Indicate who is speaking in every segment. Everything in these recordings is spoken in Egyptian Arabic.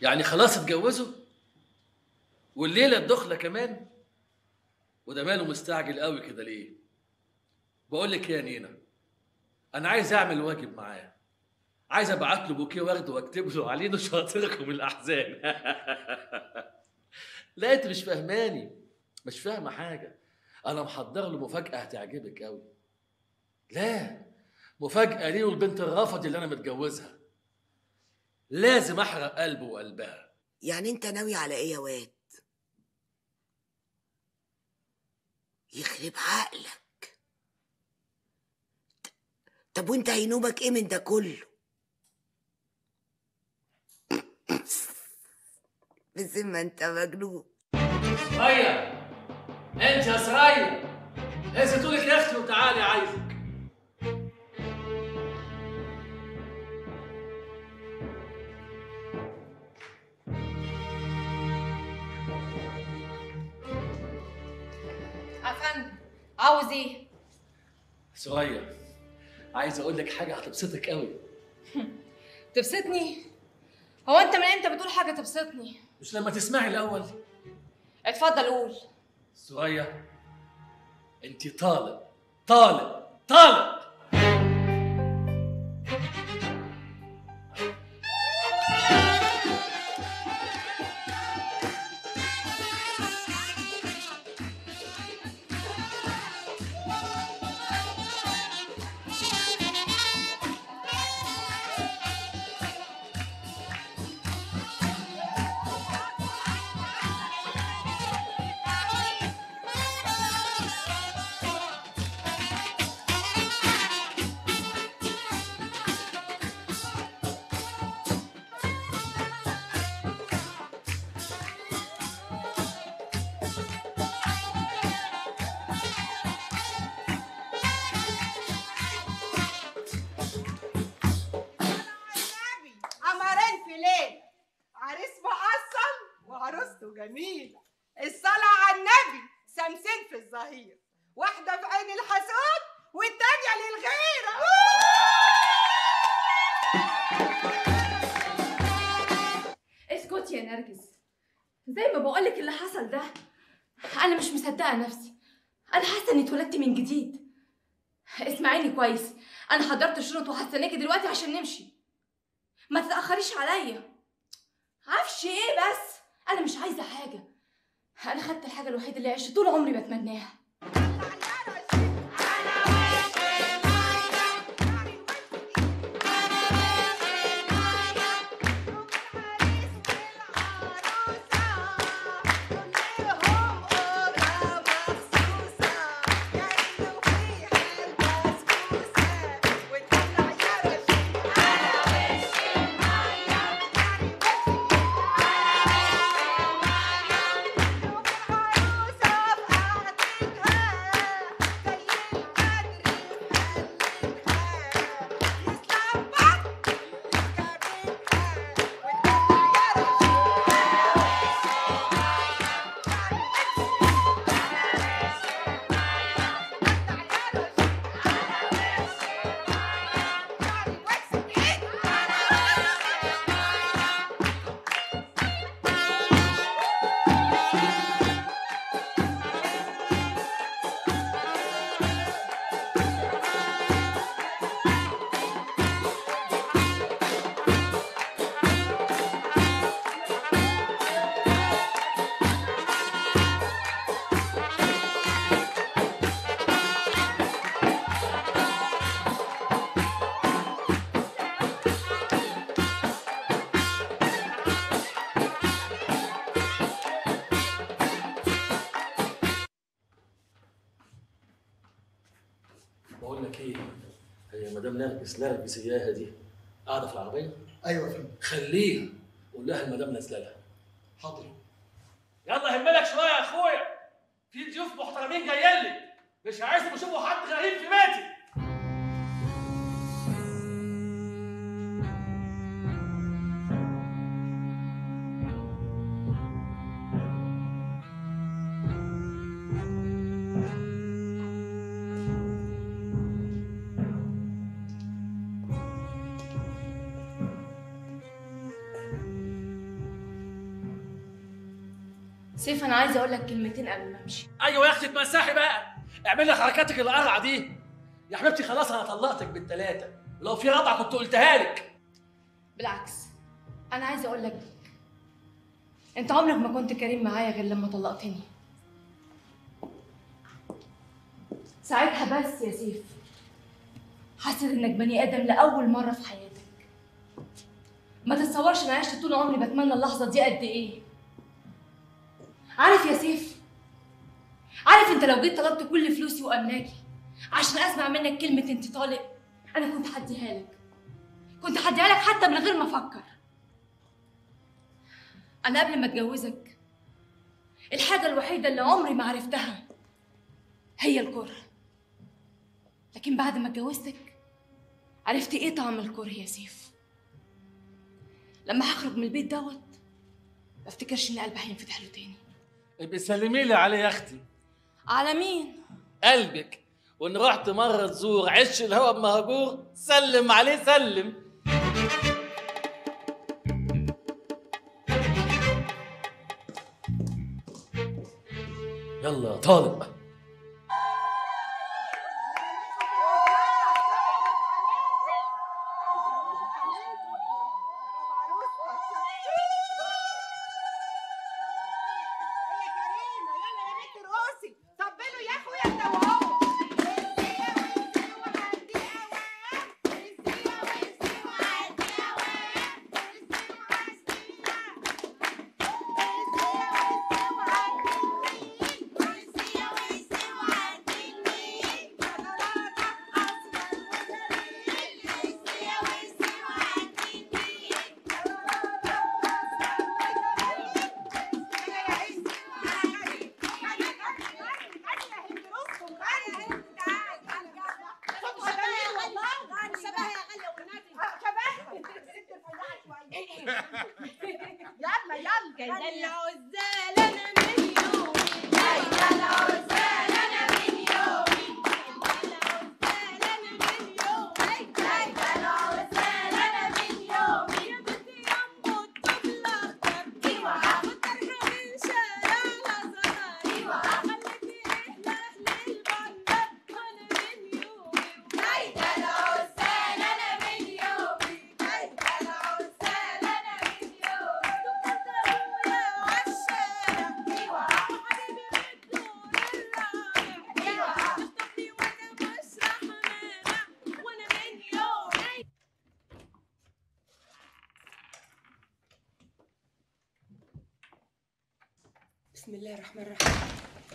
Speaker 1: يعني خلاص اتجوزوا والليله الدخله كمان وده ماله مستعجل قوي كده ليه بقول لك إيه يا نينا انا عايز اعمل واجب معاه عايز ابعت له بوكيه ورد واكتب له عليه نشاطركم الاحزان لا انت مش فاهماني مش فاهمه حاجه انا محضر له مفاجاه هتعجبك قوي لا مفاجاه ليه والبنت الرافض اللي انا متجوزها لازم احرق قلبه وقلبها
Speaker 2: يعني انت ناوي على ايه يا واد يخرب عقلك ط- طب وانت هينوبك ايه من ده كله بس ما انت مجنون
Speaker 1: سرية انت يا سرية هزي طولك يا اختي وتعالي عايزك
Speaker 3: افندم عاوز ايه
Speaker 1: سرية عايز اقول لك حاجة هتبسطك قوي
Speaker 3: تبسطني هو انت من امتى بتقول حاجه تبسطني
Speaker 1: مش لما تسمعي الاول
Speaker 3: اتفضل قول
Speaker 1: سرية انت طالب طالب طالب
Speaker 4: قمرين في ليلة عريس مقصل وعروسته جميلة الصلاة على النبي سمسين في الظهير واحدة في عين الحسود والتانية للغيرة
Speaker 3: اسكتي يا نرجس زي ما بقولك اللي حصل ده انا مش مصدقه نفسي انا حاسه اني اتولدت من جديد اسمعيني كويس انا حضرت الشنط وهستناكي دلوقتي عشان نمشي ما تتاخريش عليا عفش ايه بس انا مش عايزه حاجه انا خدت الحاجه الوحيده اللي عشت طول عمري بتمناها
Speaker 1: بقول لك ايه هي مدام نرجس نرجس اياها دي قاعده في العربيه
Speaker 5: ايوه يا فندم
Speaker 1: خليها قول لها المدام نازله لها
Speaker 5: حاضر
Speaker 1: يلا هملك شويه يا اخويا في ضيوف محترمين جايين لي مش عايزهم يشوفوا حد غريب في بيتي
Speaker 3: سيف انا عايزه اقول لك كلمتين قبل ما امشي
Speaker 1: ايوه يا اختي اتمسحي بقى اعملي حركاتك القرعه دي يا حبيبتي خلاص انا طلقتك بالثلاثه ولو في رابعه كنت قلتها لك
Speaker 3: بالعكس انا عايزه اقول لك انت عمرك ما كنت كريم معايا غير لما طلقتني ساعتها بس يا سيف حسيت انك بني ادم لاول مره في حياتك ما تتصورش انا عشت طول عمري بتمنى اللحظه دي قد ايه عارف يا سيف عارف انت لو جيت طلبت كل فلوسي واملاكي عشان اسمع منك كلمه انت طالق انا كنت هديها لك كنت هديها لك حتى من غير ما افكر انا قبل ما اتجوزك الحاجه الوحيده اللي عمري ما عرفتها هي الكره لكن بعد ما اتجوزتك عرفت ايه طعم الكره يا سيف لما هخرج من البيت دوت ما افتكرش ان قلبي هينفتح له تاني
Speaker 1: بسلمي لي عليه يا اختي
Speaker 3: على مين
Speaker 1: قلبك وان رحت مره تزور عش الهوى بمهجور سلم عليه سلم يلا طالق
Speaker 4: يا كريمه يلا يا بنت روسي طبلوا يا اخويا انت وهو يلا يلا
Speaker 2: بسم الله الرحمن الرحيم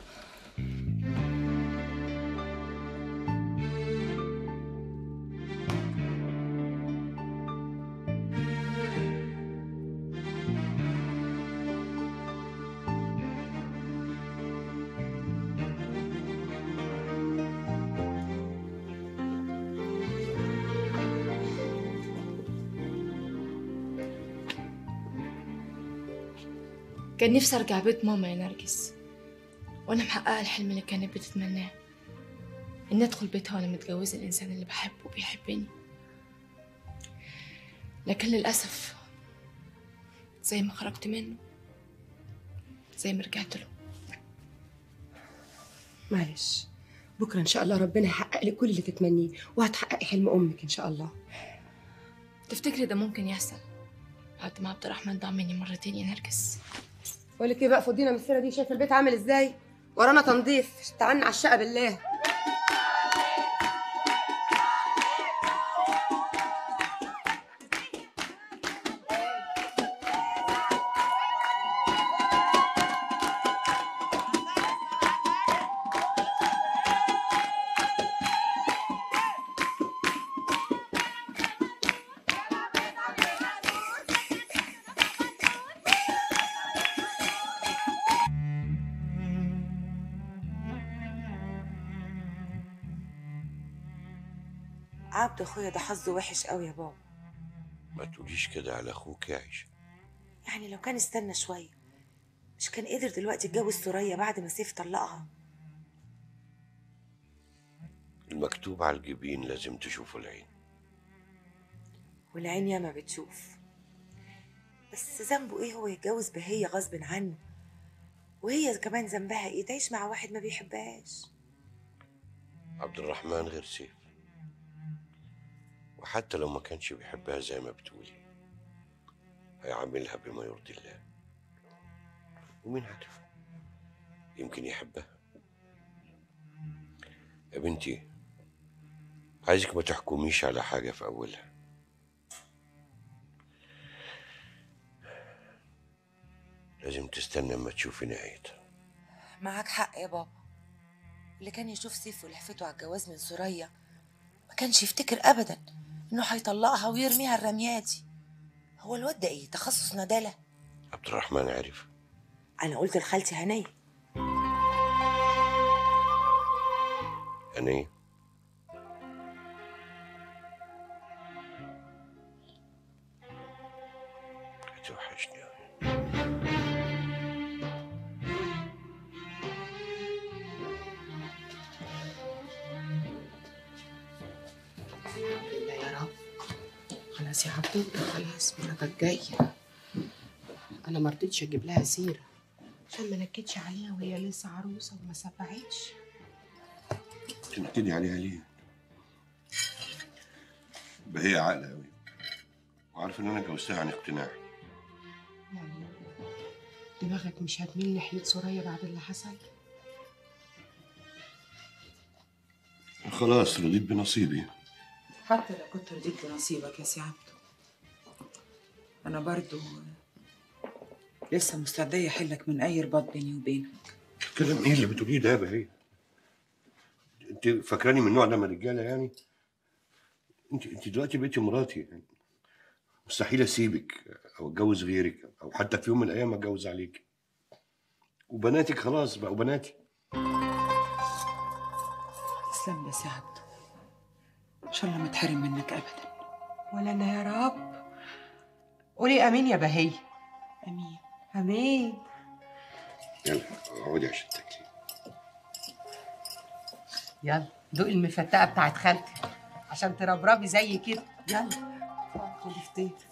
Speaker 3: كان نفسي ارجع بيت ماما يا نرجس وانا محققه الحلم اللي كانت بتتمناه اني ادخل بيتها وانا متجوزه الانسان اللي بحبه وبيحبني لكن للاسف زي ما خرجت منه زي ما رجعت له
Speaker 2: معلش بكره ان شاء الله ربنا يحقق لك كل اللي تتمنيه وهتحققي حلم امك ان شاء الله
Speaker 3: تفتكري ده ممكن يحصل بعد ما عبد الرحمن ضاع مني مرتين يا نرجس
Speaker 2: بقول لك ايه بقى فضينا من السيره دي شايف البيت عامل ازاي ورانا تنظيف تعالنا على الشقه بالله عبد اخويا ده حظه وحش قوي يا بابا
Speaker 5: ما تقوليش كده على اخوك يا عيشه
Speaker 2: يعني لو كان استنى شويه مش كان قدر دلوقتي يتجوز سوريا بعد ما سيف طلقها
Speaker 5: المكتوب على الجبين لازم تشوفه العين
Speaker 2: والعين ياما بتشوف بس ذنبه ايه هو يتجوز بهية غصب عنه وهي كمان ذنبها ايه تعيش مع واحد ما بيحبهاش
Speaker 5: عبد الرحمن غير سيف وحتى لو ما كانش بيحبها زي ما بتقولي هيعاملها بما يرضي الله ومين عارف يمكن يحبها يا بنتي عايزك ما تحكميش على حاجة في أولها لازم تستنى اما تشوفي نهايتها
Speaker 2: معاك حق يا بابا اللي كان يشوف سيف ولهفته على الجواز من سوريا ما كانش يفتكر ابدا انه هيطلقها ويرميها الرمية دي هو الواد ده ايه تخصص ندالة
Speaker 5: عبد الرحمن عرف
Speaker 2: انا قلت لخالتي هنيه
Speaker 5: أنا إيه؟ هتوحشني أوي
Speaker 6: لا يا رب خلاص يا عبدو خلاص مراتك جاية أنا ما رضيتش أجيب لها سيرة عشان ما نكدش عليها وهي لسه عروسة وما سبعتش
Speaker 5: تنكدي عليها ليه؟ يبقى هي عاقلة أوي وعارفة إن أنا جوزتها عن اقتناع
Speaker 6: يعني دماغك مش هتميل ناحية سوريا بعد اللي حصل
Speaker 5: خلاص رضيت بنصيبي
Speaker 7: حتى لو كنت رضيت بنصيبك يا سي عبدو انا برضو لسه مستعدية احلك من اي رباط بيني وبينك
Speaker 5: الكلام إيه اللي بتقوليه ده يا بهية؟ أنت فاكراني من النوع ده من الرجالة يعني؟ أنت أنت دلوقتي بقيتي مراتي يعني مستحيل أسيبك أو أتجوز غيرك أو حتى في يوم من الأيام أتجوز عليك وبناتك خلاص بقوا بناتي
Speaker 7: تسلم لي يا سي عبدو ان شاء الله ما تحرم منك ابدا
Speaker 6: ولا أنا يا رب قولي أمين يا بهي
Speaker 7: امين
Speaker 6: أمين
Speaker 5: يلا اقعدي عشان تاكلي
Speaker 6: يلا دوقي المفتقة بتاعت خالتي عشان تربربي زي كده يلا خدي فطير